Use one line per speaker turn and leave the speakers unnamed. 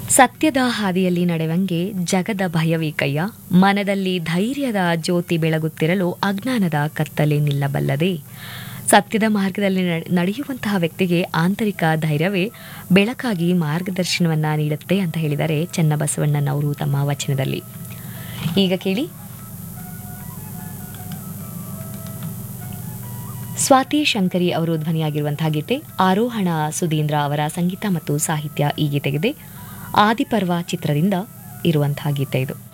ಸತ್ಯದ ಹಾದಿಯಲ್ಲಿ ನಡೆವಂಗೆ ಜಗದ ಭಯವೀಕಯ್ಯ ಮನದಲ್ಲಿ ಧೈರ್ಯದ ಜ್ಯೋತಿ ಬೆಳಗುತ್ತಿರಲು ಅಜ್ಞಾನದ ಕತ್ತಲೆ ನಿಲ್ಲಬಲ್ಲದೆ ಸತ್ಯದ ಮಾರ್ಗದಲ್ಲಿ ನಡೆ- ನಡೆಯುವಂತಹ ವ್ಯಕ್ತಿಗೆ ಆಂತರಿಕ ಧೈರ್ಯವೇ ಬೆಳಕಾಗಿ ಮಾರ್ಗದರ್ಶನವನ್ನ ನೀಡುತ್ತೆ ಅಂತ ಹೇಳಿದರೆ ಚನ್ನಬಸವಣ್ಣನವರು ತಮ್ಮ ವಚನದಲ್ಲಿ ಈಗ ಕೇಳಿ ಸ್ವಾತಿ ಶಂಕರಿ ಅವರು ಧ್ವನಿಯಾಗಿರುವಂತಹ ಗೀತೆ ಆರೋಹಣ ಸುಧೀಂದ್ರ ಅವರ ಸಂಗೀತ ಮತ್ತು ಸಾಹಿತ್ಯ ಈ ಗೀತೆಗಿದೆ ಆದಿಪರ್ವ ಚಿತ್ರದಿಂದ ಇರುವಂತಹ ಗೀತೆ ಇದು